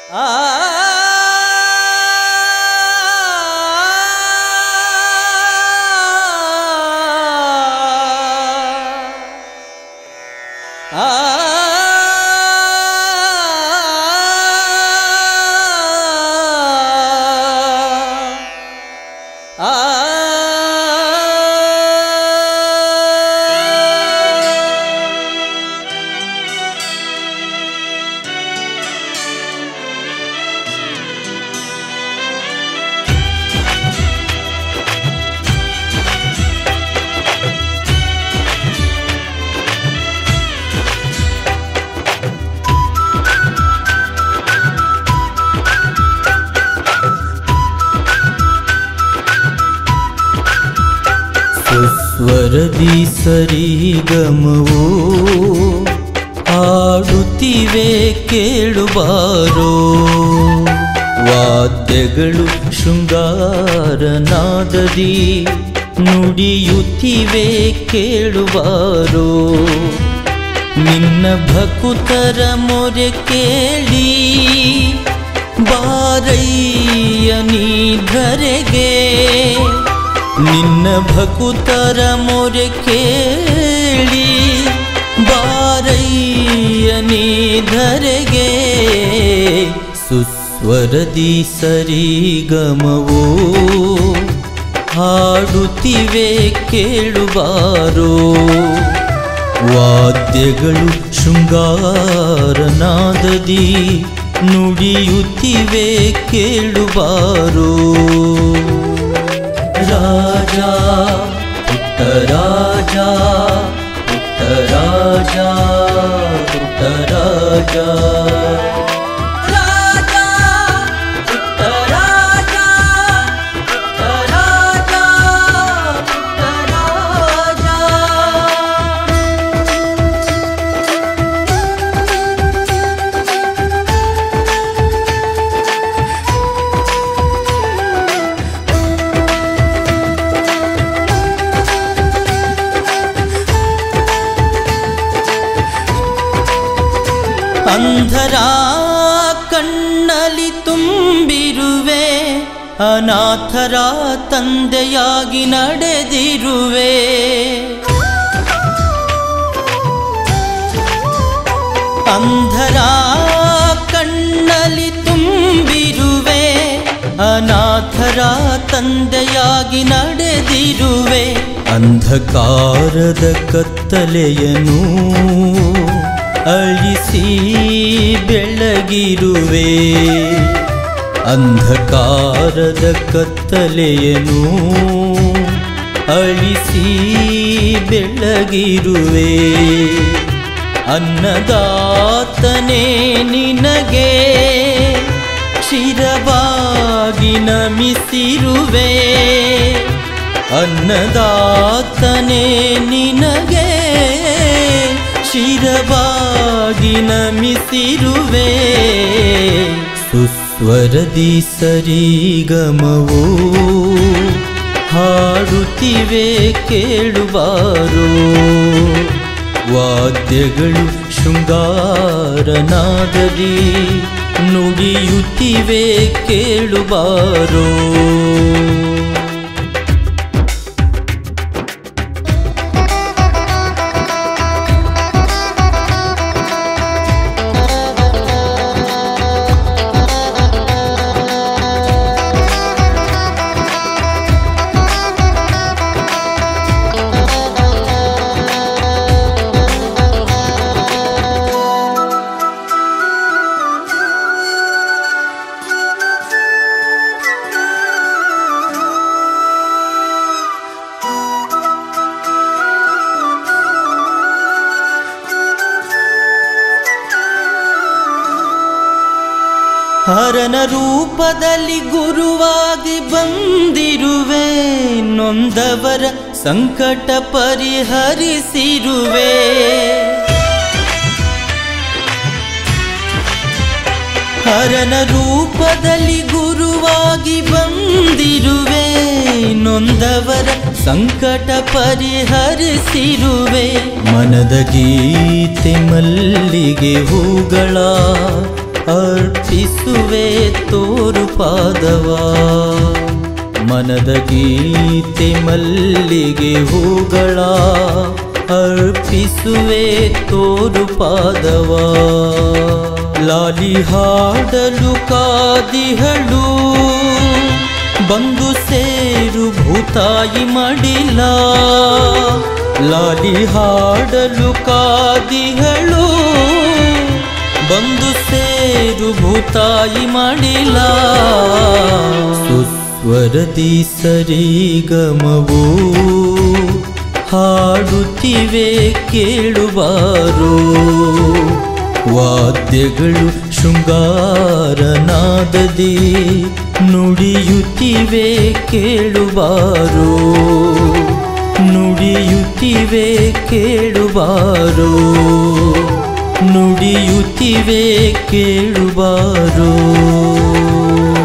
ಸುಸ್ವರದಿ ಸರಿಗಮವು ಹಾಡುತ್ತಿವೆ ಕೇಳುವಾರೋ ವಾದ್ಯಗಳು ಶೃಂಗಾರನಾದದಿ ನುಡಿಯುತ್ತಿವೆ ಕೇಳುವಾರೋ ನಿನ್ನ ಭಕುತರ ಮೊರೆ ಕೇಳಿ ಬಾರಯ್ಯ ನೀ ಧರೆಗೆ ನಿನ್ನ ಭಕುತರ ಮೊರೆ ಕೇಳಿ ಬಾರಯ್ಯ ನೀ ಧರೆಗೆ ಸುಸ್ವರದಿ ಸರಿಗಮವೋ ಹಾಡುತ್ತಿವೆ ಕೇಳುವಾರೋ ವಾದ್ಯಗಳು ಶೃಂಗಾರನಾದದಿ ನುಡಿಯುತ್ತಿವೆ ಕೇಳುವಾರೋ ರಾಜ ಪುಟ್ಟ ರಾಜ ಪುಟ್ಟ ರಾಜ ಪುಟ್ಟ ರಾಜ ರಾಜ ಪುಟ್ಟ ರಾಜ ಪುಟ್ಟ ರಾಜ ಪುಟ್ಟ ರಾಜ ಅಂಧರ ಕಣ್ಣಲಿ ತುಂಬಿರುವೆ ಅನಾಥರ ತಂದೆಯಾಗಿ ನಡೆದಿರುವೆ ಅಂಧರ ಕಣ್ಣಲಿ ತುಂಬಿರುವೆ ಅನಾಥರ ತಂದೆಯಾಗಿ ನಡೆದಿರುವೆ ಅಂಧಕಾರದ ಕತ್ತಲೆಯನು ಅಳಿಸಿ ಬೆಳಗಿರುವೆ ಅಂಧಕಾರದ ಕತ್ತಲೆಯನು ಅಳಿಸಿ ಬೆಳಗಿರುವೆ ಅನ್ನದಾತನೇ ನಿನಗೆ ಶಿರವಾಗಿ ನಮಿಸಿರುವೆ ಅನ್ನದಾತನೇ ನಿನಗೆ ಶಿರವಾಗಿ ನಮಿಸಿರುವೆ ಸುಸ್ವರದಿ ಸರಿಗಮವೋ ಹಾಡುತ್ತಿವೆ ಕೇಳುವಾರೋ ವಾದ್ಯಗಳು ಶೃಂಗಾರನಾದದಿ ನುಡಿಯುತ್ತಿವೆ ಕೇಳುವಾರೋ ಹರನ ರೂಪದಲ್ಲಿ ಗುರುವಾಗಿ ಬಂದಿರುವೆ ನೊಂದವರ ಸಂಕಟ ಪರಿಹರಿಸಿರುವೆ ಹರನ ರೂಪದಲ್ಲಿ ಗುರುವಾಗಿ ಬಂದಿರುವೆ ನೊಂದವರ ಸಂಕಟ ಪರಿಹರಿಸಿರುವೆ ಮನದ ಗೀತೆ ಮಲ್ಲಿಗೆ ಹೂಗಳ ಅರ್ಪಿಸುವೆ ತೋರು ಪಾದವ ಮನದ ಗೀತೆ ಮಲ್ಲಿಗೆ ಹೂಗಳ ಅರ್ಪಿಸುವೆ ತೋರು ಪಾದವ ಲಾಲಿ ಹಾಡಲು ಕಾದಿಹಳು ಬಂದು ಸೇರು ಭೂತಾಯಿ ಮಡಿಲ ಲಾಲಿ ಹಾಡಲು ಕಾದಿಹಳು ಬಂದು ಸೇರು ಭೂತಾಯಿ ಮಡಿಲ ಸುಸ್ವರದಿ ಸರಿಗಮವು ಹಾಡುತ್ತಿವೆ ಕೇಳುವಾರೋ ವಾದ್ಯಗಳು ಶೃಂಗಾರನಾದದಿ ನುಡಿಯುತ್ತಿವೆ ಕೇಳುವಾರೋ ನುಡಿಯುತ್ತಿವೆ ಕೇಳುವಾರೋ ನುಡಿಯುತ್ತಿವೆ ಕೇಳುವಾರೋ